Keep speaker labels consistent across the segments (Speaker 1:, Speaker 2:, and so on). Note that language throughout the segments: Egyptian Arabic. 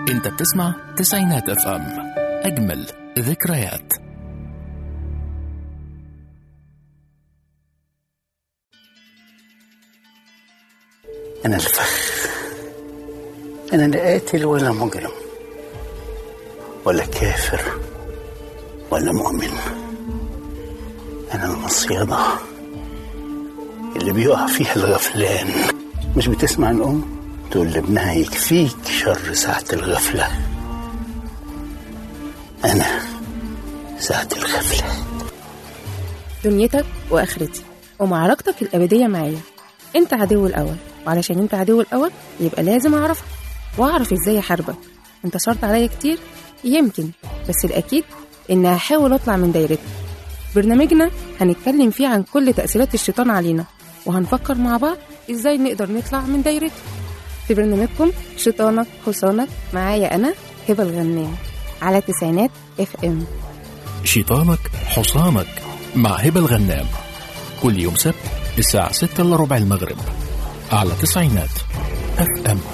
Speaker 1: انت بتسمع تسعينات اف ام اجمل ذكريات
Speaker 2: أنا الفخ أنا لا قاتل ولا مجرم ولا كافر ولا مؤمن أنا المصيدة اللي بيقع فيها الغفلان مش بتسمع الأم تقول لابنها يكفيك شر ساعة الغفلة أنا ساعة الغفلة
Speaker 3: دنيتك واخرتي ومعركتك الابديه معايا انت عدو الاول وعلشان انت عدو الاول يبقى لازم اعرفك واعرف ازاي احاربك انت صرت عليا كتير يمكن بس الاكيد ان هحاول اطلع من دايرتك برنامجنا هنتكلم فيه عن كل تاثيرات الشيطان علينا وهنفكر مع بعض ازاي نقدر نطلع من دايرته في برنامجكم شيطانك حصانك معايا انا هبه الغنام على تسعينات اف ام
Speaker 1: شيطانك حصانك مع هبة الغنام كل يوم سبت الساعة 6 إلا ربع المغرب على تسعينات اف ام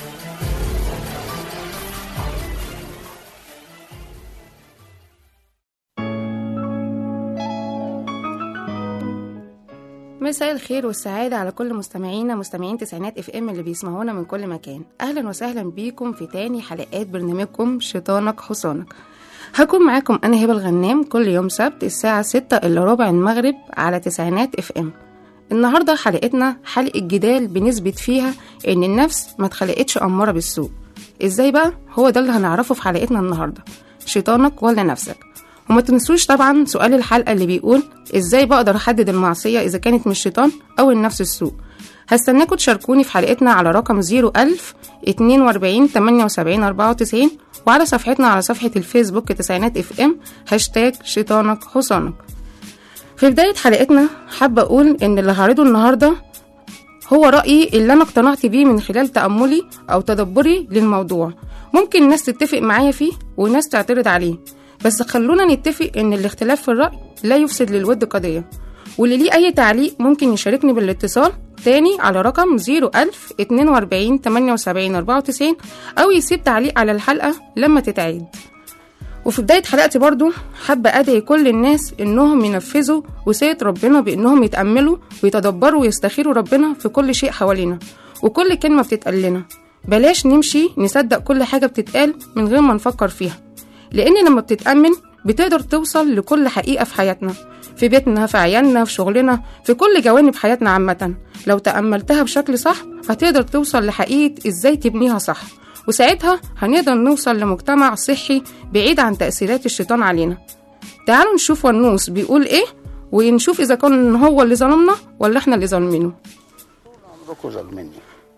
Speaker 3: مساء الخير والسعادة على كل مستمعينا مستمعين تسعينات اف ام اللي بيسمعونا من كل مكان أهلا وسهلا بيكم في تاني حلقات برنامجكم شيطانك حصانك هكون معاكم أنا هبة الغنام كل يوم سبت الساعة ستة إلا ربع المغرب على تسعينات اف ام النهاردة حلقتنا حلقة جدال بنثبت فيها إن النفس ما اتخلقتش أمارة بالسوء إزاي بقى؟ هو ده اللي هنعرفه في حلقتنا النهاردة شيطانك ولا نفسك وما تنسوش طبعا سؤال الحلقة اللي بيقول ازاي بقدر احدد المعصية اذا كانت من الشيطان او النفس السوء هستناكم تشاركوني في حلقتنا على رقم 01000 42 78 94 وعلى صفحتنا على صفحة الفيسبوك تسعينات اف ام هاشتاج شيطانك حصانك في بداية حلقتنا حابة أقول إن اللي هعرضه النهاردة هو رأيي اللي أنا اقتنعت بيه من خلال تأملي أو تدبري للموضوع ممكن ناس تتفق معايا فيه وناس تعترض عليه بس خلونا نتفق ان الاختلاف في الرأي لا يفسد للود قضية واللي ليه أي تعليق ممكن يشاركني بالاتصال تاني على رقم 01000 42 78 94 أو يسيب تعليق على الحلقة لما تتعيد وفي بداية حلقتي برضو حابة أدعي كل الناس إنهم ينفذوا وصية ربنا بإنهم يتأملوا ويتدبروا ويستخيروا ربنا في كل شيء حوالينا وكل كلمة بتتقال لنا بلاش نمشي نصدق كل حاجة بتتقال من غير ما نفكر فيها لأن لما بتتأمن بتقدر توصل لكل حقيقة في حياتنا في بيتنا في عيالنا في شغلنا في كل جوانب حياتنا عامة لو تأملتها بشكل صح هتقدر توصل لحقيقة إزاي تبنيها صح وساعتها هنقدر نوصل لمجتمع صحي بعيد عن تأثيرات الشيطان علينا تعالوا نشوف ونوس بيقول إيه ونشوف إذا كان هو اللي ظلمنا ولا إحنا اللي ظالمينه
Speaker 2: عمركم ظالميني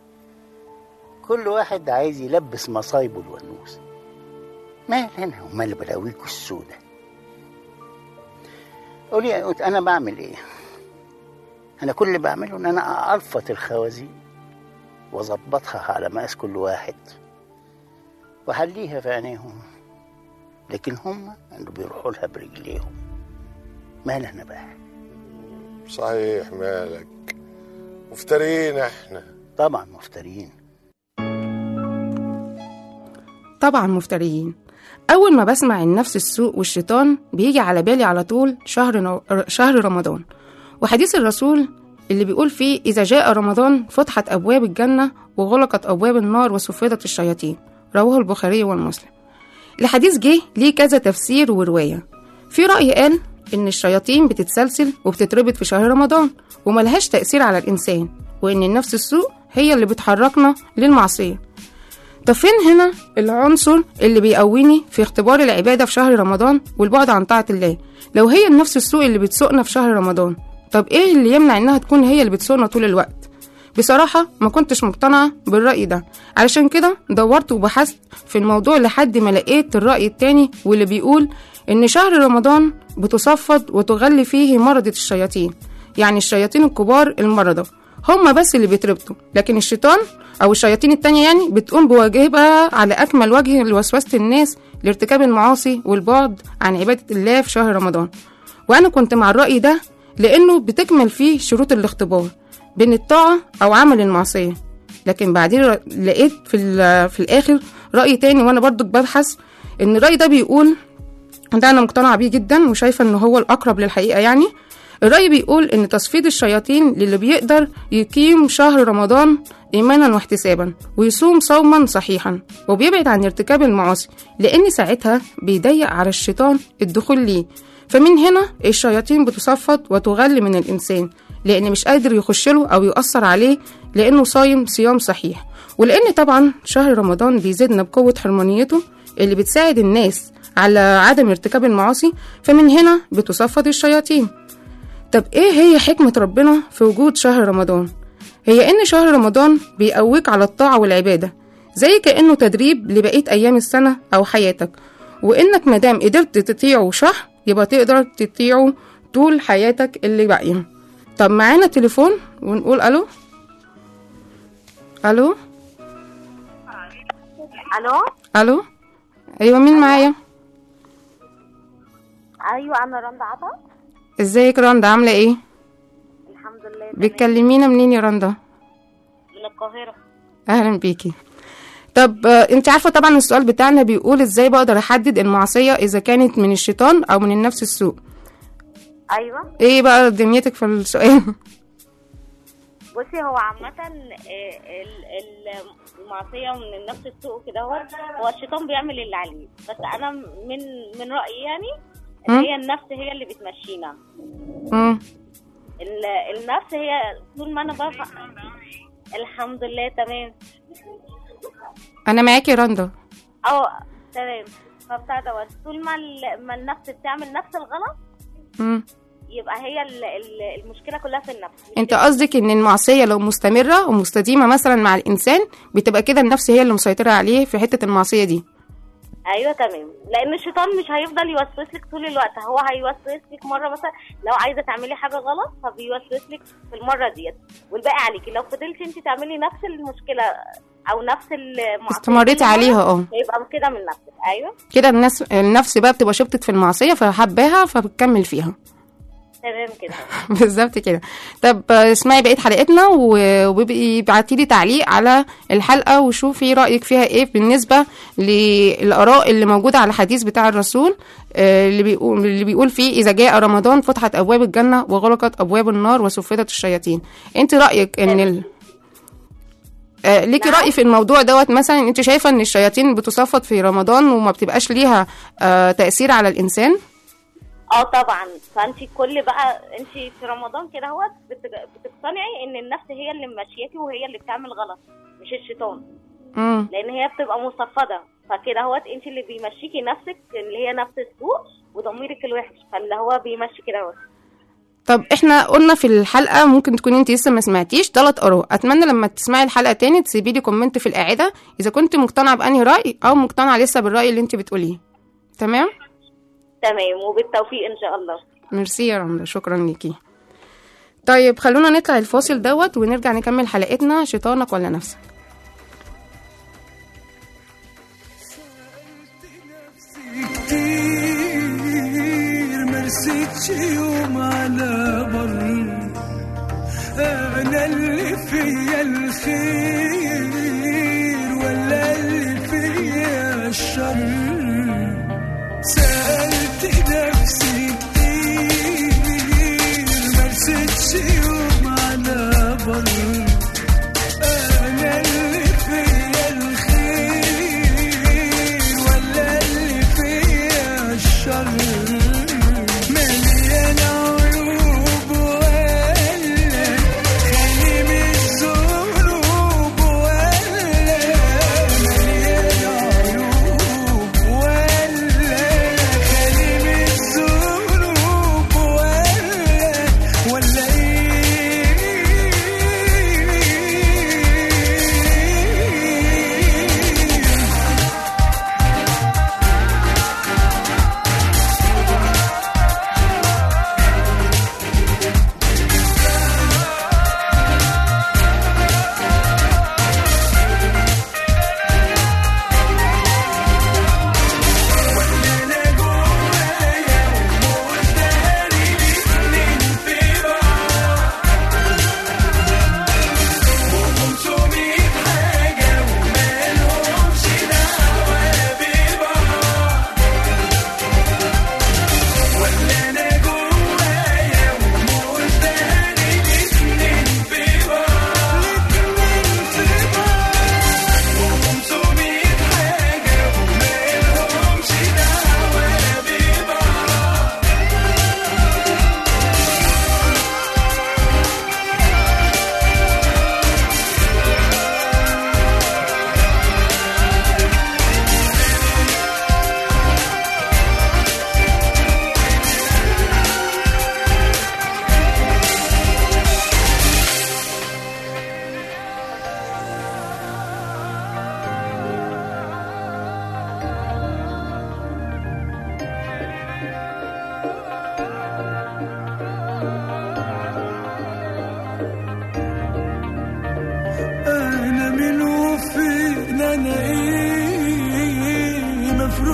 Speaker 2: كل واحد عايز يلبس مصايبه الونوس مال انا ومال بلاويكوا السودة قولي يا قوت انا بعمل ايه انا كل اللي بعمله ان انا الفت الخوازيق واظبطها على مقاس كل واحد واحليها في عينيهم لكن هم اللي بيروحوا لها برجليهم مال انا بقى
Speaker 4: صحيح مالك مفترين احنا
Speaker 2: طبعا مفترين
Speaker 3: طبعا مفتريين أول ما بسمع النفس السوء والشيطان بيجي على بالي على طول شهر, نو... شهر رمضان وحديث الرسول اللي بيقول فيه إذا جاء رمضان فتحت أبواب الجنة وغلقت أبواب النار وصفدت الشياطين رواه البخاري والمسلم الحديث جه ليه كذا تفسير ورواية في رأي قال إن الشياطين بتتسلسل وبتتربط في شهر رمضان وملهاش تأثير على الإنسان وإن النفس السوء هي اللي بتحركنا للمعصية طب فين هنا العنصر اللي بيقويني في اختبار العبادة في شهر رمضان والبعد عن طاعة الله لو هي النفس السوء اللي بتسوقنا في شهر رمضان طب ايه اللي يمنع انها تكون هي اللي بتسوقنا طول الوقت بصراحة ما كنتش مقتنعة بالرأي ده علشان كده دورت وبحثت في الموضوع لحد ما لقيت الرأي التاني واللي بيقول إن شهر رمضان بتصفد وتغلي فيه مرضة الشياطين يعني الشياطين الكبار المرضى هما بس اللي بيتربطوا لكن الشيطان أو الشياطين التانية يعني بتقوم بواجبها على أكمل وجه لوسوسة الناس لارتكاب المعاصي والبعد عن عبادة الله في شهر رمضان وأنا كنت مع الرأي ده لأنه بتكمل فيه شروط الاختبار بين الطاعة أو عمل المعصية لكن بعدين ر- لقيت في, ال- في الاخر راي تاني وانا برضو ببحث ان الراي ده بيقول ده انا مقتنعه بيه جدا وشايفه ان هو الاقرب للحقيقه يعني الرأي بيقول إن تصفيد الشياطين للي بيقدر يقيم شهر رمضان إيمانا واحتسابا ويصوم صوما صحيحا وبيبعد عن ارتكاب المعاصي لأن ساعتها بيضيق على الشيطان الدخول ليه فمن هنا الشياطين بتصفد وتغل من الإنسان لأن مش قادر يخش له أو يؤثر عليه لأنه صايم صيام صحيح ولأن طبعا شهر رمضان بيزيدنا بقوة حرمانيته اللي بتساعد الناس على عدم ارتكاب المعاصي فمن هنا بتصفد الشياطين طب ايه هي حكمة ربنا في وجود شهر رمضان؟ هي ان شهر رمضان بيقويك على الطاعة والعبادة زي كأنه تدريب لبقية أيام السنة أو حياتك وإنك مادام قدرت تطيعه شهر يبقى تقدر تطيعه طول حياتك اللي باقية طب معانا تليفون ونقول ألو ألو
Speaker 5: الو
Speaker 3: ألو أيوة مين معايا
Speaker 5: ايوه انا رندا عطا
Speaker 3: ازيك رندا عاملة ايه
Speaker 5: الحمد لله تمام.
Speaker 3: بتكلمينا منين يا رندا
Speaker 5: من القاهره
Speaker 3: اهلا بيكي طب آه، انت عارفه طبعا السؤال بتاعنا بيقول ازاي بقدر احدد المعصيه اذا كانت من الشيطان او من النفس السوء
Speaker 5: ايوه
Speaker 3: ايه بقى دنيتك في السؤال
Speaker 5: بصي هو عامة آه، ال- ال- المعصية من النفس السوء كده هو هو الشيطان بيعمل اللي عليه بس أنا من من رأيي يعني إن
Speaker 3: مم.
Speaker 5: هي النفس هي اللي بتمشينا
Speaker 3: مم.
Speaker 5: ال- النفس هي طول ما أنا بفهم الحمد لله تمام
Speaker 3: انا معاكي يا رندا
Speaker 5: أه تمام فبتاع دوت طول ما ال- ما النفس بتعمل نفس الغلط
Speaker 3: مم.
Speaker 5: يبقى هي ال- ال- المشكلة كلها في النفس مش
Speaker 3: انت قصدك ان المعصيه لو مستمره ومستديمه مثلا مع الانسان بتبقى كده النفس هي اللي مسيطره عليه في حته المعصيه دي
Speaker 5: ايوه تمام لان الشيطان مش هيفضل يوسوس لك طول الوقت هو هيوسوس لك مره مثلا لو عايزه تعملي حاجه غلط فبيوسوس لك في المره ديت والباقي عليكي لو فضلتي انت تعملي نفس المشكله او نفس المعصيه
Speaker 3: استمريتي
Speaker 5: كل مرة،
Speaker 3: عليها اه
Speaker 5: يبقى كده من نفسك ايوه
Speaker 3: كده الناس النفس بقى بتبقى شبطت في المعصيه فحباها فبتكمل فيها
Speaker 5: تمام كده
Speaker 3: بالظبط كده طب آه، اسمعي بقيه حلقتنا و- وابقي ابعتي لي تعليق على الحلقه وشوفي رايك فيها ايه بالنسبه للاراء اللي موجوده على الحديث بتاع الرسول آه، اللي بيقول اللي بيقول فيه اذا جاء رمضان فتحت ابواب الجنه وغلقت ابواب النار وسفدت الشياطين انت رايك ان ال... آه، ليكي
Speaker 5: نعم.
Speaker 3: رأي في الموضوع دوت مثلا انت شايفة ان الشياطين بتصفد في رمضان وما بتبقاش ليها آه، تأثير على الإنسان
Speaker 5: اه طبعا فانت كل بقى انت في رمضان كده هو بتقتنعي ان النفس هي اللي ماشياكي وهي اللي بتعمل غلط مش الشيطان
Speaker 3: مم.
Speaker 5: لان هي بتبقى مصفده فكده هوت انت اللي بيمشيكي نفسك اللي هي نفس السوء وضميرك الوحش فاللي هو بيمشي كده هوت
Speaker 3: طب احنا قلنا في الحلقه ممكن تكون انت لسه ما سمعتيش ثلاث اراء اتمنى لما تسمعي الحلقه تاني تسيبي لي كومنت في الاعاده اذا كنت مقتنعه بانهي راي او مقتنعه لسه بالراي اللي انت بتقوليه تمام
Speaker 5: تمام وبالتوفيق ان شاء الله
Speaker 3: ميرسي يا رمضة شكرا ليكي طيب خلونا نطلع الفاصل دوت ونرجع نكمل حلقتنا شيطانك ولا نفسك
Speaker 6: كتير مرستش يوم على بر انا اللي فيا الخير ولا اللي فيا الشر سألت نفسي كتير مرستش يوم على بر أنا اللي فيا الخير ولا اللي فيا الشر مليان عيوب ولا خالي من الذنوب ولا مليان عيوب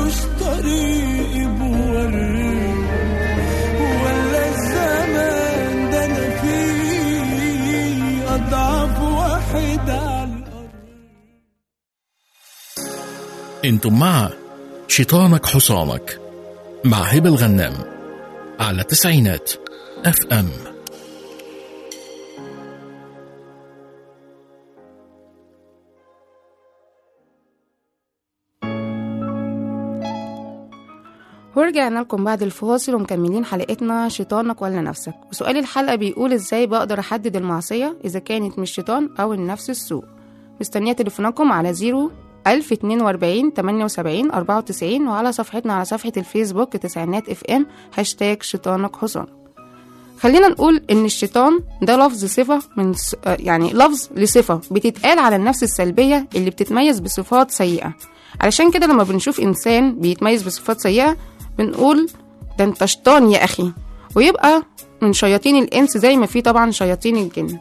Speaker 6: ملوش طريق بوريه ولا الزمان ده انا فيه اضعف واحد على الارض
Speaker 1: انتم مع شيطانك حصانك مع هبة الغنام على تسعينات اف ام
Speaker 3: ورجعنا لكم بعد الفاصل ومكملين حلقتنا شيطانك ولا نفسك وسؤال الحلقة بيقول ازاي بقدر احدد المعصية اذا كانت من الشيطان او النفس السوء مستنية تليفونكم على زيرو 1042 78 94 وعلى صفحتنا على صفحة الفيسبوك تسعينات اف ام هاشتاج شيطانك حصان خلينا نقول ان الشيطان ده لفظ صفة من س- آه يعني لفظ لصفة بتتقال على النفس السلبية اللي بتتميز بصفات سيئة علشان كده لما بنشوف انسان بيتميز بصفات سيئة بنقول ده انت شيطان يا اخي ويبقى من شياطين الانس زي ما في طبعا شياطين الجن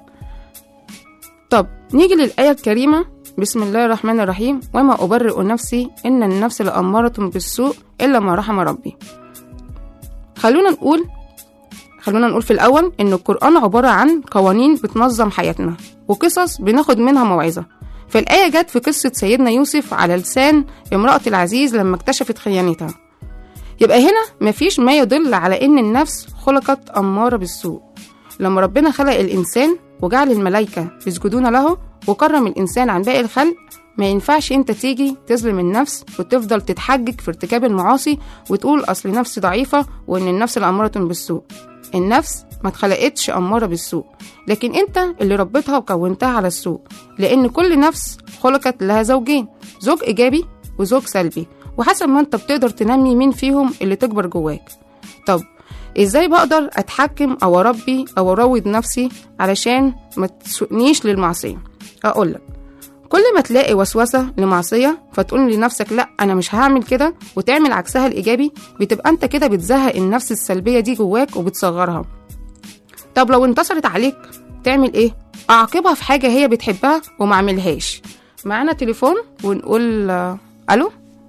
Speaker 3: طب نيجي للآية الكريمة بسم الله الرحمن الرحيم وما أبرئ نفسي إن النفس لأمارة بالسوء إلا ما رحم ربي خلونا نقول خلونا نقول في الأول إن القرآن عبارة عن قوانين بتنظم حياتنا وقصص بناخد منها موعظة فالآية جت في قصة سيدنا يوسف على لسان امرأة العزيز لما اكتشفت خيانتها يبقى هنا مفيش ما يدل على إن النفس خلقت أمارة بالسوء لما ربنا خلق الإنسان وجعل الملائكة يسجدون له وكرم الإنسان عن باقي الخلق ما ينفعش انت تيجي تظلم النفس وتفضل تتحجج في ارتكاب المعاصي وتقول اصل نفسي ضعيفة وان النفس الأمارة بالسوء النفس ما اتخلقتش أمارة بالسوء لكن انت اللي ربيتها وكونتها على السوء لأن كل نفس خلقت لها زوجين زوج إيجابي وزوج سلبي وحسب ما انت بتقدر تنمي مين فيهم اللي تكبر جواك طب ازاي بقدر اتحكم او اربي او اروض نفسي علشان ما تسوقنيش للمعصيه اقولك كل ما تلاقي وسوسه لمعصيه فتقول لنفسك لا انا مش هعمل كده وتعمل عكسها الايجابي بتبقى انت كده بتزهق النفس السلبيه دي جواك وبتصغرها طب لو انتصرت عليك تعمل ايه اعاقبها في حاجه هي بتحبها وما اعملهاش معانا تليفون ونقول آه، الو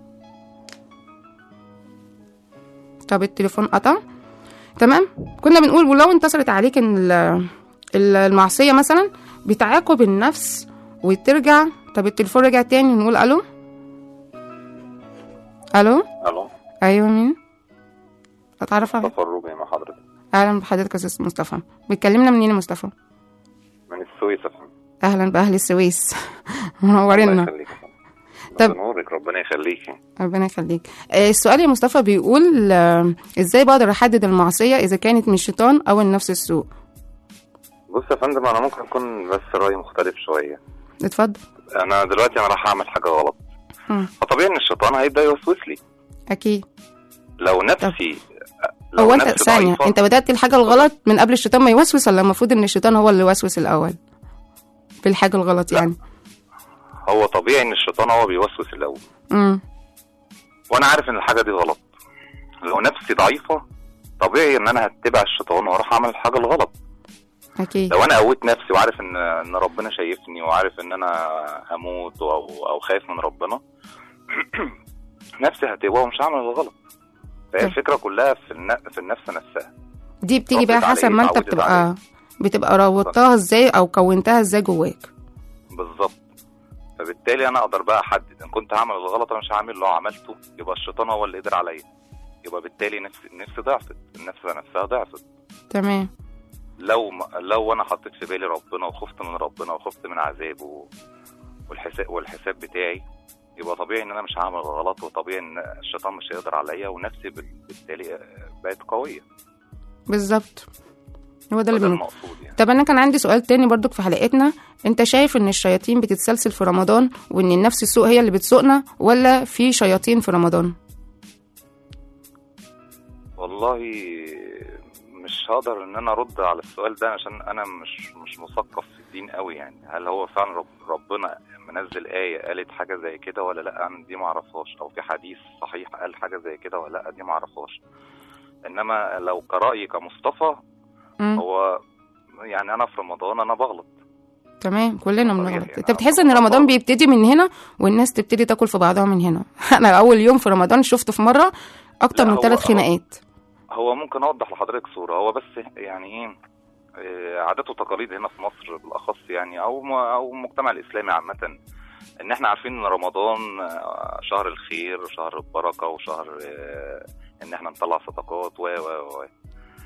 Speaker 3: طب التليفون قطع تمام كنا بنقول ولو انتصرت عليك ال- ال- المعصية مثلا بتعاقب النفس وترجع طب التليفون رجع تاني نقول الو الو
Speaker 7: الو
Speaker 3: ايوه مين اتعرف عليك
Speaker 7: مصطفى الروبي مع حضرتك
Speaker 3: اهلا بحضرتك يا استاذ مصطفى بتكلمنا منين يا مصطفى
Speaker 7: من السويس يا فندم
Speaker 3: اهلا باهل السويس
Speaker 7: الله
Speaker 3: منورنا
Speaker 7: يخليك يا فندم.
Speaker 3: طب-
Speaker 7: بنورك ربنا يخليك
Speaker 3: ربنا يخليك آه، السؤال يا مصطفى بيقول آه، ازاي بقدر احدد المعصية اذا كانت من الشيطان او النفس السوء
Speaker 7: بص يا فندم انا ممكن اكون بس رايي مختلف شويه
Speaker 3: اتفضل
Speaker 7: انا دلوقتي انا راح اعمل حاجه غلط
Speaker 3: مم.
Speaker 7: فطبيعي ان الشيطان هيبدا يوسوس لي
Speaker 3: اكيد
Speaker 7: لو نفسي لو
Speaker 3: هو انت
Speaker 7: نفسي
Speaker 3: ثانية
Speaker 7: ضعيفة-
Speaker 3: انت بدأت الحاجة الغلط من قبل الشيطان ما يوسوس ولا المفروض ان الشيطان هو اللي يوسوس الأول في الحاجة الغلط
Speaker 7: لا.
Speaker 3: يعني
Speaker 7: هو طبيعي ان الشيطان هو بيوسوس الاول
Speaker 3: امم
Speaker 7: وانا عارف ان الحاجه دي غلط لو نفسي ضعيفه طبيعي ان انا هتبع الشيطان واروح اعمل الحاجه الغلط
Speaker 3: اكيد
Speaker 7: لو انا قويت نفسي وعارف ان ان ربنا شايفني وعارف ان انا هموت او او خايف من ربنا نفسي هتقوى ومش هعمل الغلط فهي
Speaker 3: طب.
Speaker 7: الفكره كلها في الن... في النفس نفسها
Speaker 3: دي بتيجي بقى
Speaker 7: ردت
Speaker 3: حسب
Speaker 7: عليه،
Speaker 3: ما انت
Speaker 7: اتعودت
Speaker 3: بتبقى
Speaker 7: عليه.
Speaker 3: بتبقى روضتها ازاي او كونتها ازاي جواك
Speaker 7: بالظبط فبالتالي انا اقدر بقى احدد ان كنت هعمل الغلط انا مش هعمل لو عملته يبقى الشيطان هو اللي قدر عليا يبقى بالتالي نفسي نفسي ضعفت النفس نفسها ضعفت
Speaker 3: تمام
Speaker 7: لو ما لو انا حطيت في بالي ربنا وخفت من ربنا وخفت من عذابه والحساب والحساب بتاعي يبقى طبيعي ان انا مش هعمل غلط وطبيعي ان الشيطان مش هيقدر عليا ونفسي بال- بالتالي بقت قويه
Speaker 3: بالظبط هو ده اللي
Speaker 7: وده
Speaker 3: بنقول
Speaker 7: المقصود يعني
Speaker 3: طب انا كان عندي سؤال تاني برضك في حلقتنا انت شايف ان الشياطين بتتسلسل في رمضان وان النفس السوء هي اللي بتسوقنا ولا في شياطين في رمضان
Speaker 7: والله مش هقدر ان انا ارد على السؤال ده عشان انا مش مش مثقف في الدين قوي يعني هل هو فعلا رب ربنا منزل آية قالت حاجة زي كده ولا لا انا دي معرفهاش او في حديث صحيح قال حاجة زي كده ولا لا دي معرفهاش انما لو كرأيي كمصطفى
Speaker 3: مم.
Speaker 7: هو يعني انا في رمضان انا بغلط
Speaker 3: تمام كلنا
Speaker 7: طبيعي
Speaker 3: بنغلط
Speaker 7: يعني.
Speaker 3: انت بتحس ان رمضان بيبتدي من هنا والناس تبتدي تاكل في بعضها من هنا انا اول يوم في رمضان شفته في مره اكتر
Speaker 7: لا،
Speaker 3: من
Speaker 7: هو-
Speaker 3: ثلاث
Speaker 7: هو-
Speaker 3: خناقات
Speaker 7: هو ممكن اوضح لحضرتك صوره هو بس يعني ايه آه، عادات وتقاليد هنا في مصر بالاخص يعني او م- او المجتمع الاسلامي عامه ان احنا عارفين ان رمضان آه، شهر الخير وشهر البركه وشهر آه، ان احنا نطلع صدقات و و و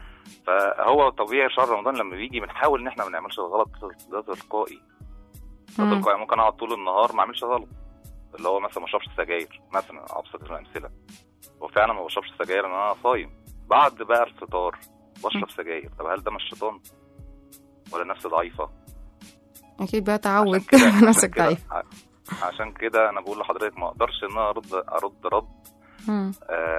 Speaker 7: فهو طبيعي شهر رمضان لما بيجي بنحاول ان احنا ما نعملش الغلط ده تلقائي ده
Speaker 3: مم.
Speaker 7: تلقائي ممكن اقعد طول النهار ما اعملش غلط اللي هو مثلا ما اشربش سجاير مثلا ابسط الامثله وفعلا ما بشربش سجاير ان انا صايم بعد بقى الفطار بشرب سجاير طب هل ده مش شيطان ولا نفس ضعيفه
Speaker 3: اكيد بقى تعود
Speaker 7: عشان كده- عشان
Speaker 3: نفسك
Speaker 7: كده-
Speaker 3: ضعيف
Speaker 7: ع- عشان كده انا بقول لحضرتك ما اقدرش ان انا ارد ارد رد
Speaker 3: مم.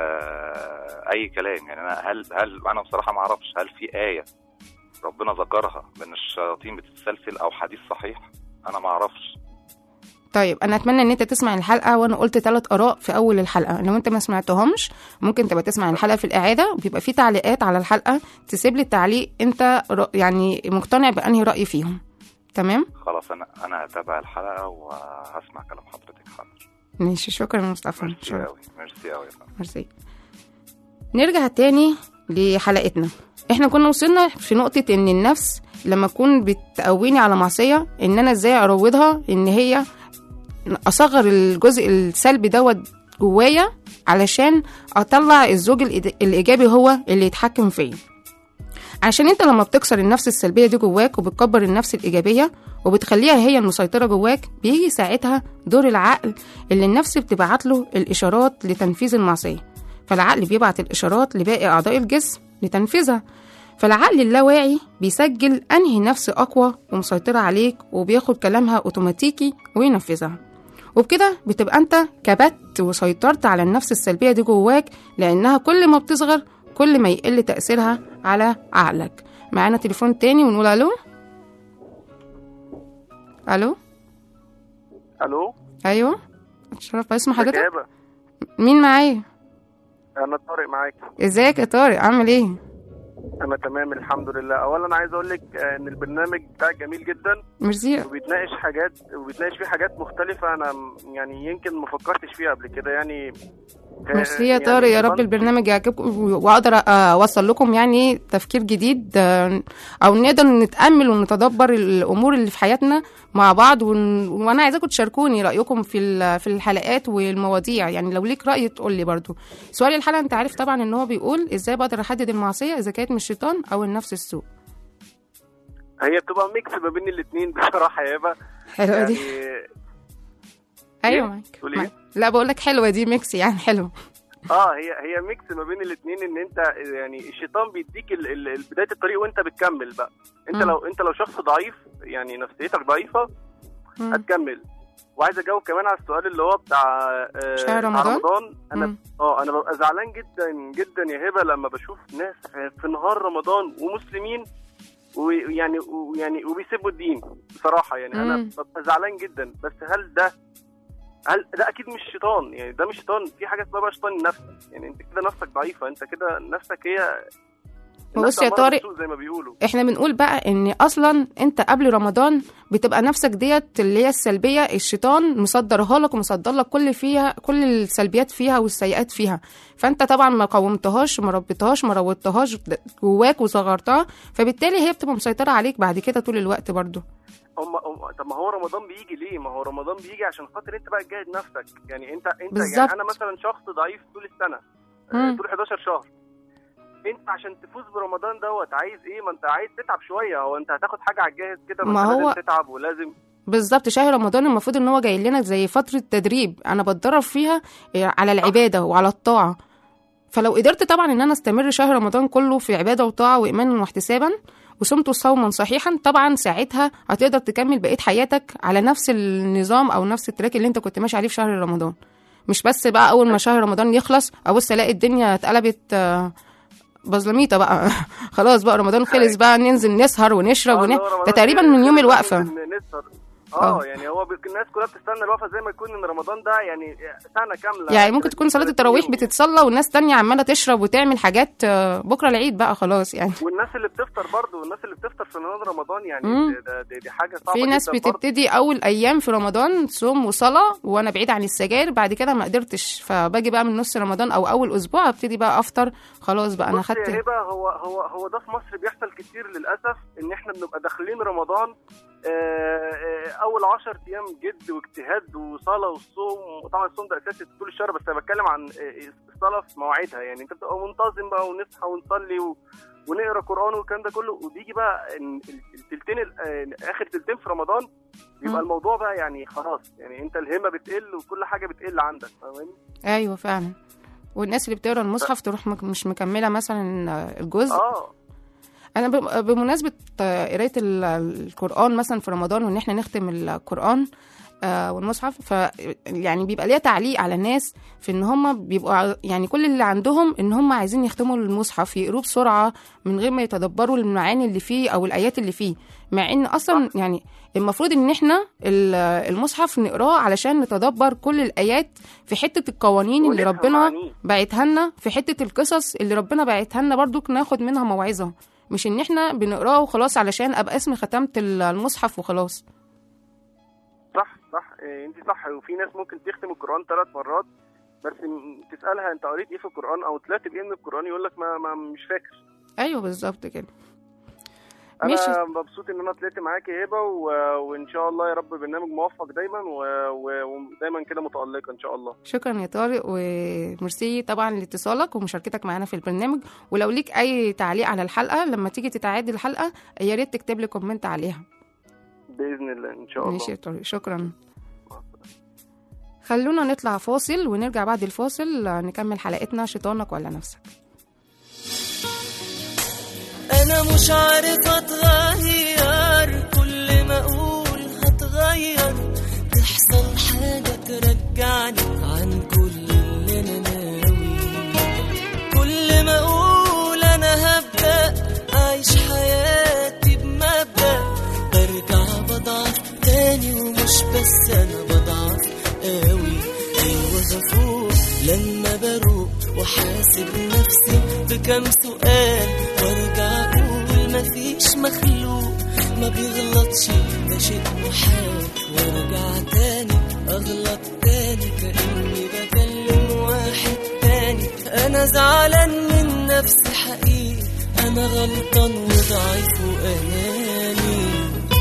Speaker 7: آه اي كلام يعني انا هل هل انا بصراحه ما اعرفش هل في ايه ربنا ذكرها بان الشياطين بتتسلسل او حديث صحيح انا ما اعرفش
Speaker 3: طيب انا اتمنى ان انت تسمع الحلقه وانا قلت ثلاث اراء في اول الحلقه لو انت ما سمعتهمش ممكن تبقى تسمع الحلقه في الاعاده بيبقى في تعليقات على الحلقه تسيب لي التعليق انت رأ- يعني مقتنع بانهي راي فيهم تمام
Speaker 7: خلاص انا انا هتابع الحلقه وهسمع كلام حضرتك حاضر
Speaker 3: ماشي شكرا يا مصطفى
Speaker 7: ميرسي
Speaker 3: شكرا
Speaker 7: قوي ميرسي قوي يا فندم
Speaker 3: ميرسي نرجع تاني لحلقتنا احنا كنا وصلنا في نقطة ان النفس لما تكون بتقويني على معصية ان انا ازاي اروضها ان هي اصغر الجزء السلبي دوت جوايا علشان اطلع الزوج الإيد- الايجابي هو اللي يتحكم فيا عشان انت لما بتكسر النفس السلبية دي جواك وبتكبر النفس الإيجابية وبتخليها هي المسيطرة جواك بيجي ساعتها دور العقل اللي النفس بتبعت له الإشارات لتنفيذ المعصية فالعقل بيبعت الإشارات لباقي أعضاء الجسم لتنفيذها فالعقل اللاواعي بيسجل أنهي نفس أقوى ومسيطرة عليك وبياخد كلامها أوتوماتيكي وينفذها وبكده بتبقى أنت كبت وسيطرت على النفس السلبية دي جواك لأنها كل ما بتصغر كل ما يقل تأثيرها على عقلك معانا تليفون تاني ونقول ألو ألو
Speaker 8: الو
Speaker 3: أيوه اتشرف باسم حضرتك
Speaker 8: إجابة.
Speaker 3: مين معايا
Speaker 8: انا طارق معاك
Speaker 3: ازيك يا طارق عامل ايه
Speaker 8: انا تمام الحمد لله اولا عايز اقول لك آه، ان البرنامج بتاعك جميل جدا
Speaker 3: ميرسي
Speaker 8: وبيتناقش حاجات وبيتناقش فيه حاجات مختلفه انا م- يعني يمكن ما فكرتش فيها قبل كده يعني آه،
Speaker 3: ميرسي يا
Speaker 8: يعني
Speaker 3: طارق يا رب
Speaker 8: بنص-
Speaker 3: البرنامج يعجبكم واقدر اوصل لكم يعني تفكير جديد آه، او نقدر نتامل ونتدبر الامور اللي في حياتنا مع بعض ون... وانا عايزاكم تشاركوني رايكم في ال- في الحلقات والمواضيع يعني لو ليك راي تقول لي برضو سؤال الحلقه انت عارف طبعا ان هو بيقول ازاي بقدر احدد المعصيه اذا كانت من الشيطان او النفس السوء
Speaker 8: هي بتبقى ميكس ما بين الاثنين بصراحه يا ابا
Speaker 3: حلوه
Speaker 8: يعني
Speaker 3: دي ايوه
Speaker 8: إيه؟
Speaker 3: معاك
Speaker 8: تقولي
Speaker 3: معاك. لا بقول لك حلوه دي ميكس يعني حلو
Speaker 8: اه هي هي ميكس ما بين الاثنين ان انت يعني الشيطان بيديك ال- ال- ال- بدايه الطريق وانت بتكمل بقى انت
Speaker 3: مم.
Speaker 8: لو انت لو شخص ضعيف يعني نفسيتك ضعيفه
Speaker 3: مم.
Speaker 8: هتكمل وعايز اجاوب كمان على السؤال اللي هو بتاع آه،
Speaker 3: شهر
Speaker 8: بتاع
Speaker 3: رمضان؟
Speaker 8: رمضان انا
Speaker 3: مم.
Speaker 8: اه انا ببقى زعلان جدا جدا يا هبه لما بشوف ناس في- في نهار رمضان ومسلمين ويعني ويعني وبيسيبوا الدين بصراحه يعني انا
Speaker 3: مم.
Speaker 8: ببقى زعلان جدا بس هل ده هل ده اكيد مش شيطان يعني ده مش شيطان في حاجه اسمها بقى شيطان النفس يعني انت كده نفسك ضعيفه انت كده نفسك هي النفس
Speaker 3: بص يا
Speaker 8: أمارة
Speaker 3: طارق
Speaker 8: بالسوء زي ما بيقولوا
Speaker 3: احنا بنقول بقى ان اصلا انت قبل رمضان بتبقى نفسك ديت اللي هي السلبيه الشيطان مصدرها لك ومصدر لك كل فيها كل السلبيات فيها والسيئات فيها فانت طبعا ما قومتهاش ما ربيتهاش ما روضتهاش جواك وصغرتها فبالتالي هي بتبقى مسيطره عليك بعد كده طول الوقت برضو
Speaker 8: هم هم- طب ما هو رمضان بيجي ليه؟ ما هو رمضان بيجي عشان خاطر انت بقى تجاهد نفسك، يعني انت انت
Speaker 3: بالظبط.
Speaker 8: يعني انا مثلا شخص ضعيف طول السنه آه،
Speaker 3: مم.
Speaker 8: طول 11 شهر. انت عشان تفوز برمضان دوت عايز ايه؟ ما انت عايز تتعب شويه، هو انت هتاخد حاجه على الجاهز كده
Speaker 3: ما
Speaker 8: انت
Speaker 3: هو-
Speaker 8: لازم تتعب ولازم
Speaker 3: بالظبط شهر رمضان المفروض ان هو جاي لنا زي فتره تدريب انا بتدرب فيها على العباده وعلى الطاعه فلو قدرت طبعا ان انا استمر شهر رمضان كله في عباده وطاعه وايمانا واحتسابا وصمت صوما صحيحا طبعا ساعتها هتقدر تكمل بقيه حياتك على نفس النظام او نفس التراك اللي انت كنت ماشي عليه في شهر رمضان مش بس بقى اول ما شهر رمضان يخلص ابص الاقي الدنيا اتقلبت آه، بزلميطه بقى خلاص بقى رمضان خلص بقى ننزل نسهر ونشرب
Speaker 8: آه،
Speaker 3: ون...
Speaker 8: اللي هو رمضان
Speaker 3: ده تقريبا
Speaker 8: كده
Speaker 3: من يوم
Speaker 8: ننزل
Speaker 3: الوقفه
Speaker 8: نسهر. اه
Speaker 3: آه.
Speaker 8: يعني هو بي- الناس كلها بتستنى الوقفه زي ما يكون ان رمضان ده يعني سنه كامله
Speaker 3: يعني ممكن تكون صلاة التراويح بتتصلى والناس تانية عمالة تشرب وتعمل حاجات آه، بكرة العيد بقى خلاص يعني
Speaker 8: والناس اللي بتفطر برضه والناس اللي بتفطر في نهار رمضان يعني
Speaker 3: مم.
Speaker 8: ده- ده- دي, دي حاجه صعبه
Speaker 3: في ناس
Speaker 8: جدا برضه.
Speaker 3: بتبتدي اول ايام في رمضان صوم وصلاه وانا بعيد عن السجاير بعد كده ما قدرتش فباجي بقى من نص رمضان او اول اسبوع ابتدي بقى افطر خلاص بقى انا
Speaker 8: بص يا
Speaker 3: خدت
Speaker 8: هبه هو هو هو ده في مصر بيحصل كتير للاسف ان احنا بنبقى داخلين رمضان آه، آه، اول 10 ايام جد واجتهاد وصلاه والصوم وطبعا الصوم ده اساسي طول الشهر بس انا بتكلم عن آه، الصلاه في مواعيدها يعني انت بتبقى منتظم بقى ونصحى ونصلي و... ونقرا قران والكلام ده كله وبيجي بقى ال- ال- التلتين ال- آه، اخر تلتين في رمضان بيبقى
Speaker 3: مم.
Speaker 8: الموضوع بقى يعني خلاص يعني انت الهمه بتقل وكل حاجه بتقل عندك فاهماني؟
Speaker 3: ايوه فعلا والناس اللي بتقرا المصحف تروح مك- مش مكمله مثلا آه، الجزء
Speaker 8: اه
Speaker 3: انا ب- بمناسبه آه، قرايه ال- القران مثلا في رمضان وان احنا نختم القران آه، والمصحف ف يعني بيبقى ليها تعليق على الناس في ان هم بيبقوا ع- يعني كل اللي عندهم ان هم عايزين يختموا المصحف يقروه بسرعه من غير ما يتدبروا المعاني اللي فيه او الايات اللي فيه مع ان اصلا يعني المفروض ان احنا ال- المصحف نقراه علشان نتدبر كل الايات في حته القوانين اللي
Speaker 8: ونفهم
Speaker 3: ربنا
Speaker 8: معانيه.
Speaker 3: بعتها لنا في حته القصص اللي ربنا بعتها لنا برضو ناخد منها موعظه مش ان احنا بنقراه وخلاص علشان ابقى اسمي ختمت المصحف وخلاص
Speaker 8: صح صح إيه انت صح وفي ناس ممكن تختم القران ثلاث مرات بس م- تسالها انت قريت ايه في القران او طلعت بايه من القران يقول لك ما, ما مش فاكر
Speaker 3: ايوه بالظبط كده
Speaker 8: انا
Speaker 3: ماشي.
Speaker 8: مبسوط ان انا طلعت معاك يا هبه و... وان شاء الله يا رب برنامج موفق دايما و... و... ودايما كده متالقه ان شاء الله
Speaker 3: شكرا يا طارق وميرسي طبعا لاتصالك ومشاركتك معانا في البرنامج ولو ليك اي تعليق على الحلقه لما تيجي تتعاد الحلقه يا ريت تكتب لي كومنت عليها
Speaker 8: باذن الله ان شاء الله
Speaker 3: ماشي يا طارق شكرا
Speaker 8: مع السلامة.
Speaker 3: خلونا نطلع فاصل ونرجع بعد الفاصل نكمل حلقتنا شيطانك ولا نفسك
Speaker 6: انا مش عارف اتغير كل ما اقول هتغير تحصل حاجة ترجعني عن كل اللي انا ناوي كل ما اقول انا هبدأ اعيش حياتي بمبدأ برجع بضعف تاني ومش بس انا بضعف قوي ايوه بفوق لما بروق وحاسب نفسي بكم سؤال وارجع اقول مفيش مخلوق ما بيغلطش ده شيء محال وارجع تاني اغلط تاني كاني بكلم واحد تاني انا زعلان من نفسي حقيقي انا غلطان وضعيف واناني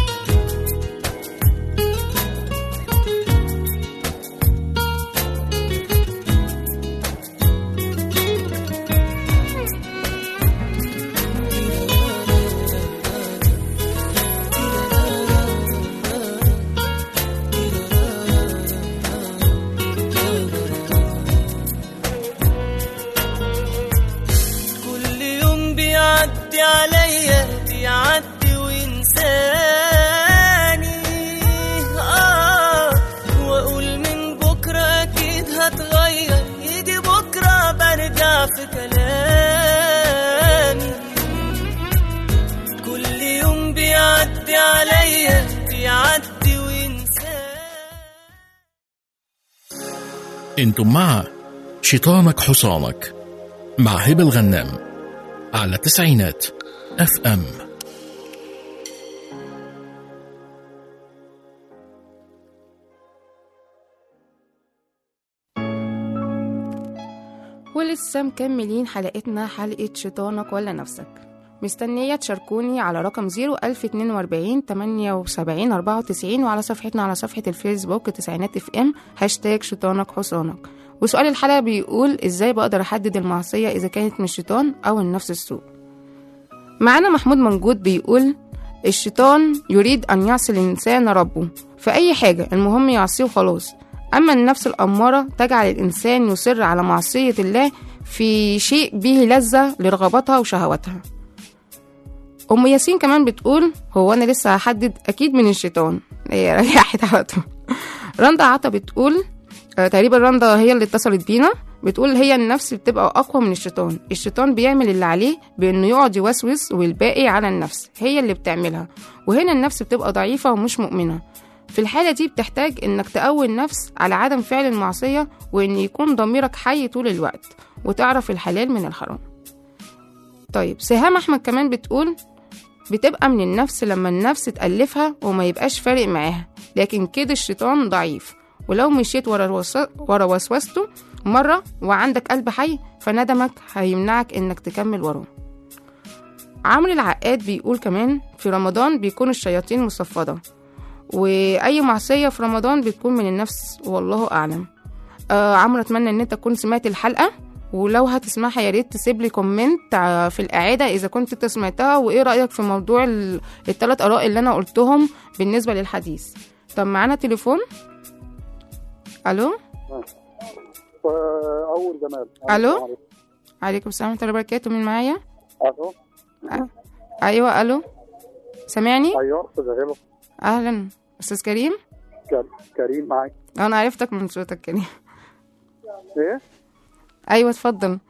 Speaker 6: كل يوم بيعدي عليا بيعدي وينساني آه واقول من بكره اكيد هتغير يجي بكره برجع في كلامي كل يوم بيعدي عليا بيعدي وينساني
Speaker 1: انتم مع شيطانك حصانك مع هبة الغنام على تسعينات اف ام
Speaker 3: ولسه مكملين حلقتنا حلقة شيطانك ولا نفسك مستنية تشاركوني على رقم 01042 78 94 وعلى صفحتنا على صفحة الفيسبوك تسعينات اف ام هاشتاج شيطانك حصانك وسؤال الحلقة بيقول ازاي بقدر احدد المعصية اذا كانت من الشيطان او النفس السوء معانا محمود منجود بيقول الشيطان يريد أن يعصي الإنسان ربه في أي حاجة المهم يعصيه وخلاص أما النفس الأمارة تجعل الإنسان يصر على معصية الله في شيء به لذة لرغباتها وشهواتها أم ياسين كمان بتقول هو أنا لسه هحدد أكيد من الشيطان هي ريحت على طول رندا عطا بتقول آه، تقريبا رندا هي اللي اتصلت بينا بتقول هي النفس بتبقى أقوى من الشيطان الشيطان بيعمل اللي عليه بإنه يقعد يوسوس والباقي على النفس هي اللي بتعملها وهنا النفس بتبقى ضعيفة ومش مؤمنة في الحالة دي بتحتاج إنك تقوي النفس على عدم فعل المعصية وإن يكون ضميرك حي طول الوقت وتعرف الحلال من الحرام طيب سهام أحمد كمان بتقول بتبقى من النفس لما النفس تألفها وما يبقاش فارق معاها لكن كده الشيطان ضعيف ولو مشيت ورا الوس- ورا وسوسته مرة وعندك قلب حي فندمك هيمنعك إنك تكمل وراه عمرو العقاد بيقول كمان في رمضان بيكون الشياطين مصفدة وأي معصية في رمضان بتكون من النفس والله أعلم آه عمرو أتمنى إن أنت تكون سمعت الحلقة ولو هتسمعها يا ريت تسيب لي كومنت ع- في الإعادة إذا كنت أنت سمعتها وإيه رأيك في موضوع ال- التلات آراء اللي أنا قلتهم بالنسبة للحديث طب معانا تليفون ألو
Speaker 9: اول جمال
Speaker 3: ألو عليكم السلام ورحمة الله وبركاته مين معايا
Speaker 9: الو
Speaker 3: أيوة ألو سامعني
Speaker 9: ايوه استاذ هبه
Speaker 3: أهلا أستاذ كريم
Speaker 9: ك- كريم معاك
Speaker 3: أنا عرفتك من صوتك كريم
Speaker 9: ايه
Speaker 3: أيوة اتفضل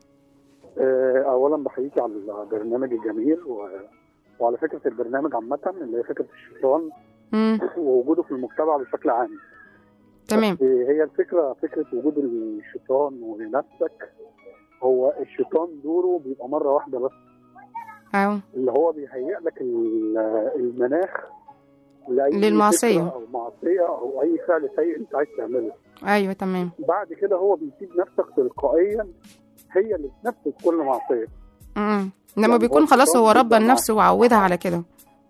Speaker 9: آه، اولا بحييكي على البرنامج الجميل و... وعلى فكره البرنامج عامه اللي هي فكره الشيطان
Speaker 3: مم.
Speaker 9: ووجوده في المجتمع بشكل عام
Speaker 3: تمام
Speaker 9: بس هي الفكره فكره وجود الشيطان ولنفسك هو الشيطان دوره بيبقى مره واحده بس
Speaker 3: أيوة
Speaker 9: اللي هو بيهيئ لك ال- المناخ لأي
Speaker 3: للمعصية.
Speaker 9: فكرة او معصيه او اي فعل سيء انت عايز تعمله
Speaker 3: أيوة تمام
Speaker 9: بعد كده هو بيسيب نفسك تلقائيا هي اللي تنفذ كل معصيه
Speaker 3: مم. لما
Speaker 9: يعني
Speaker 3: بيكون
Speaker 9: هو
Speaker 3: خلاص
Speaker 9: الشيطان
Speaker 3: هو ربى
Speaker 9: بيبدأ
Speaker 3: النفس وعودها على كده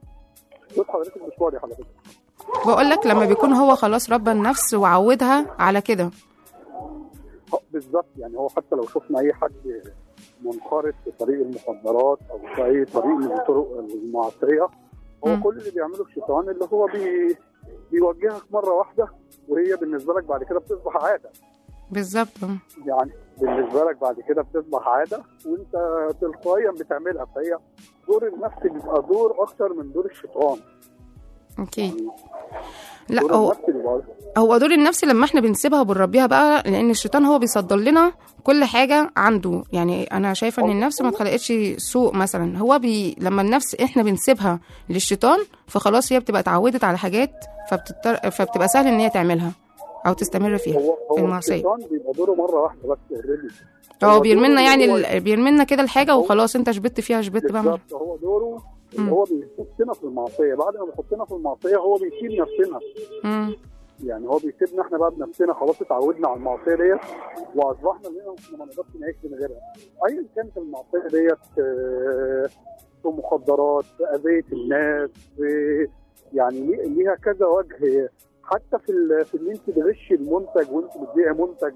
Speaker 9: صوت حضرتك مش واضح على فكره
Speaker 3: بقول لك لما بيكون هو خلاص ربى النفس وعودها على كده
Speaker 9: آه، بالظبط يعني هو حتى لو شفنا اي حد منخرط في طريق المخدرات او في اي طريق من الطرق المعصيه هو
Speaker 3: مم.
Speaker 9: كل اللي بيعمله الشيطان اللي هو بي بيوجهك مره واحده وهي بالنسبه لك بعد كده بتصبح عاده
Speaker 3: بالظبط
Speaker 9: يعني بالنسبه لك بعد كده بتصبح عاده وانت تلقائيا بتعملها فهي دور النفس بيبقى دور اكتر من دور الشيطان
Speaker 3: أكيد لا
Speaker 9: دور
Speaker 3: هو
Speaker 9: النفس بيبقى
Speaker 3: هو دور النفس لما احنا بنسيبها وبنربيها بقى لان الشيطان هو بيصدر لنا كل حاجه عنده يعني انا شايفه ان النفس ما اتخلقتش سوء مثلا هو بي لما النفس احنا بنسيبها للشيطان فخلاص هي بتبقى اتعودت على حاجات فبتضطر فبتبقى سهل ان هي تعملها او تستمر فيها
Speaker 9: هو
Speaker 3: في
Speaker 9: هو
Speaker 3: المعصيه
Speaker 9: الشيطان بيبقى دوره مره واحده بس already.
Speaker 3: هو بيرملنا
Speaker 9: دوره
Speaker 3: يعني
Speaker 9: هو-
Speaker 3: ال- بيرملنا كده الحاجه وخلاص انت شبت فيها شبت بقى
Speaker 9: بالظبط هو دوره
Speaker 3: مم.
Speaker 9: اللي هو بيحطنا في المعصيه بعد ما بيحطنا في المعصيه هو بيسيب نفسنا
Speaker 3: مم.
Speaker 9: يعني هو بيسيبنا احنا بقى بنفسنا خلاص اتعودنا على المعصيه ديت واصبحنا اننا احنا ما نقدرش نعيش من غيرها ايا كانت المعصيه ديت آه، في مخدرات في اذيه الناس في يعني ليه- ليها كذا وجه حتى في ال- في ان انت تغشي المنتج وانت بتبيعي منتج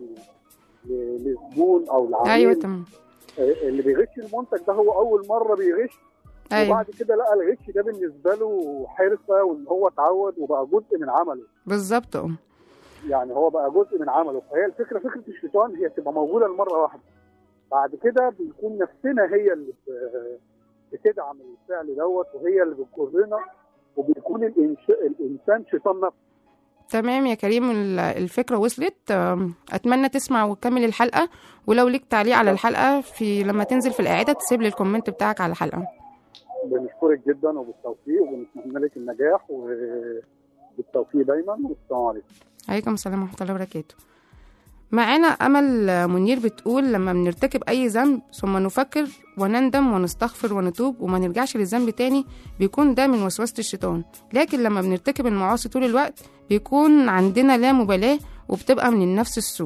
Speaker 9: ل- لزبون او لعميل
Speaker 3: ايوه تمام
Speaker 9: آه، اللي بيغش المنتج ده هو اول مره بيغش
Speaker 3: ايوه
Speaker 9: وبعد كده لقى الغش ده بالنسبه له حرفه وان هو اتعود وبقى جزء من عمله
Speaker 3: بالظبط اه
Speaker 9: يعني هو بقى جزء من عمله فهي الفكره فكره الشيطان هي تبقى موجوده لمره واحده بعد كده بيكون نفسنا هي اللي ب- بتدعم الفعل دوت وهي اللي بتجرنا وبيكون الإنش... الانسان شيطان نفسه
Speaker 3: تمام يا كريم ال- الفكرة وصلت أم، أتمنى تسمع وتكمل الحلقة ولو ليك تعليق على الحلقة في لما تنزل في الإعادة تسيب لي الكومنت بتاعك على الحلقة
Speaker 9: بنشكرك جدا وبالتوفيق وبنتمنى لك النجاح وبالتوفيق دايما والسلام عليكم
Speaker 3: عليكم السلام ورحمة الله وبركاته معانا أمل منير بتقول لما بنرتكب أي ذنب ثم نفكر ونندم ونستغفر ونتوب وما نرجعش للذنب تاني بيكون ده من وسوسة الشيطان لكن لما بنرتكب المعاصي طول الوقت بيكون عندنا لا مبالاة وبتبقى من النفس السوء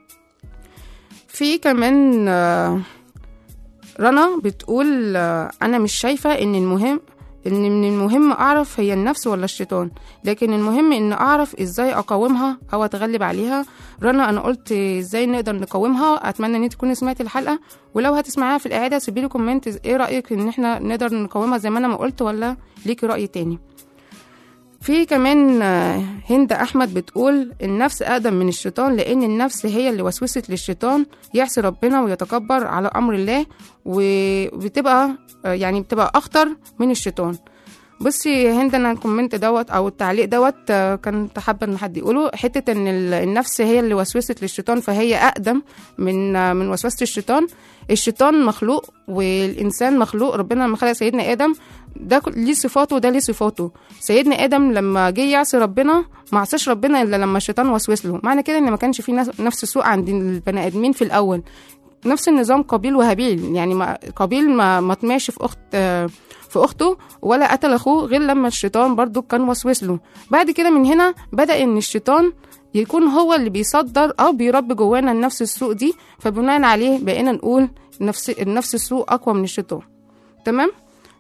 Speaker 3: في كمان آه، رنا بتقول آه، أنا مش شايفة إن المهم إن من المهم أعرف هي النفس ولا الشيطان لكن المهم إن أعرف إزاي أقاومها أو أتغلب عليها رنا أنا قلت إزاي نقدر نقاومها أتمنى إن أنت تكوني سمعتي الحلقة ولو هتسمعيها في الإعادة سيبيلي كومنت إيه رأيك إن إحنا نقدر نقاومها زي ما أنا ما قلت ولا ليكي رأي تاني في كمان آه، هند احمد بتقول النفس اقدم من الشيطان لان النفس هي اللي وسوست للشيطان يعصي ربنا ويتكبر على امر الله وبتبقى آه، يعني بتبقى اخطر من الشيطان بصي يا هند انا الكومنت دوت او التعليق دوت آه، كنت حابه ان حد يقوله حته ان ال- النفس هي اللي وسوست للشيطان فهي اقدم من آه، من وسوسه الشيطان الشيطان مخلوق والانسان مخلوق ربنا لما خلق سيدنا ادم ده كل- ليه صفاته وده ليه صفاته سيدنا ادم لما جه يعصي ربنا ما عصاش ربنا الا لما الشيطان وسوس له معنى كده ان ما كانش في نفس- نفس سوء عند البني ادمين في الاول نفس النظام قابيل وهابيل يعني ما قابيل ما ما طمعش في اخت آه، في اخته ولا قتل اخوه غير لما الشيطان برضو كان وسوس له بعد كده من هنا بدا ان الشيطان يكون هو اللي بيصدر او بيربي جوانا النفس السوء دي فبناء عليه بقينا نقول نفس النفس السوء اقوى من الشيطان تمام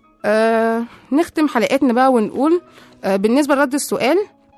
Speaker 3: آه نختم حلقتنا بقى ونقول آه بالنسبه لرد السؤال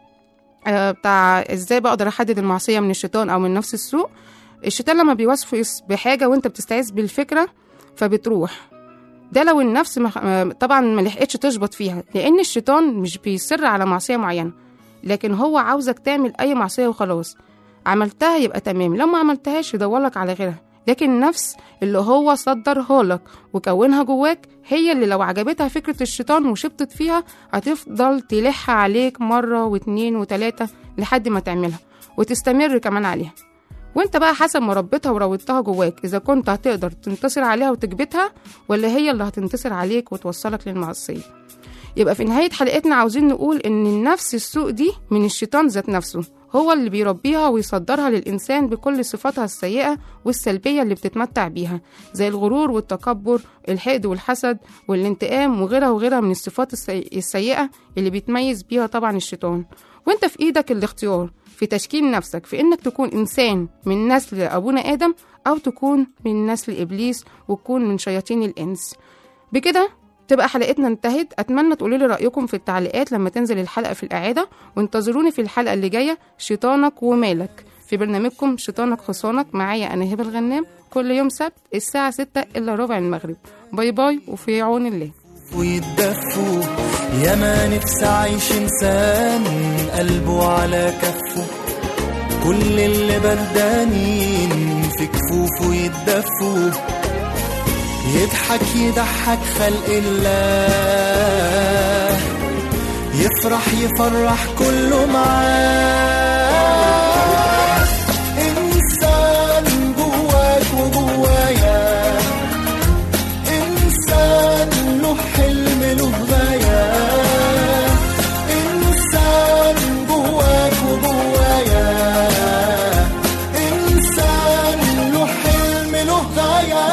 Speaker 3: آه بتاع ازاي بقدر احدد المعصيه من الشيطان او من نفس السوء الشيطان لما بيوسوس بحاجه وانت بتستعيذ بالفكره فبتروح ده لو النفس مح... آه، طبعا ما لحقتش تشبط فيها لان الشيطان مش بيصر على معصيه معينه لكن هو عاوزك تعمل اي معصيه وخلاص عملتها يبقى تمام لو ما عملتهاش يدورلك على غيرها لكن النفس اللي هو صدرها لك وكونها جواك هي اللي لو عجبتها فكرة الشيطان وشبطت فيها هتفضل تلح عليك مرة واتنين وتلاتة لحد ما تعملها وتستمر كمان عليها وانت بقى حسب ما ربيتها وروضتها جواك اذا كنت هتقدر تنتصر عليها وتكبتها ولا هي اللي هتنتصر عليك وتوصلك للمعصية يبقى في نهاية حلقتنا عاوزين نقول إن النفس السوء دي من الشيطان ذات نفسه هو اللي بيربيها ويصدرها للإنسان بكل صفاتها السيئة والسلبية اللي بتتمتع بيها زي الغرور والتكبر الحقد والحسد والانتقام وغيرها وغيرها من الصفات السي- السيئة اللي بيتميز بيها طبعا الشيطان وانت في ايدك الاختيار في تشكيل نفسك في انك تكون انسان من نسل ابونا ادم او تكون من نسل ابليس وتكون من شياطين الانس بكده تبقى حلقتنا انتهت اتمنى تقولوا لي رايكم في التعليقات لما تنزل الحلقه في الاعاده وانتظروني في الحلقه اللي جايه شيطانك ومالك في برنامجكم شيطانك خصانك معايا انا هبه الغنام كل يوم سبت الساعه 6 الا ربع المغرب باي باي وفي عون الله
Speaker 6: ويتدفوا يا ما نفسي اعيش انسان قلبه على كفه كل اللي بردانين في كفوفه يتدفوا يضحك يضحك خلق الله يفرح يفرح كله معاه انسان جواك وجوايا إنسان له حلم له غاية إنسان جواك وجوايا إنسان له حلم له غاية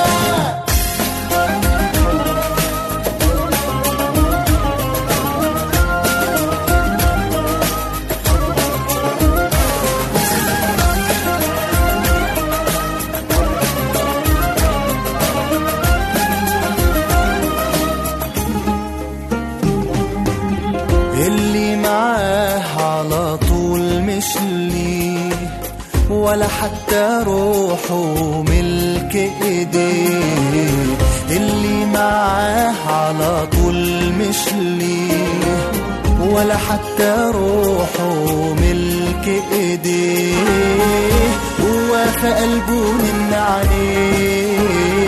Speaker 6: اللي معاه على طول مش ليه ولا حتى روحه ملك ايديه اللي معاه على طول مش ليه ولا حتى روحه ملك ايديه هو في قلبه من عليه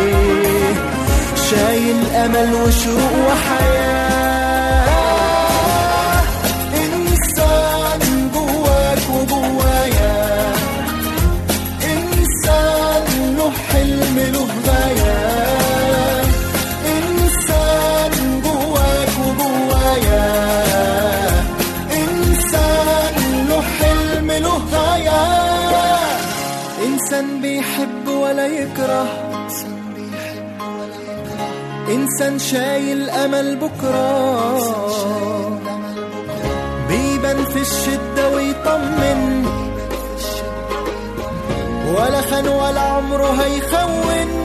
Speaker 6: شايل امل وشوق وحياه انسان جواك وجوايا انسان له حلم له غايه انسان جواك وجوايا انسان له حلم له غايه انسان بيحب ولا يكره إنسان شايل أمل بكرة بيبان في الشدة ويطمن ولا خان ولا عمره هيخون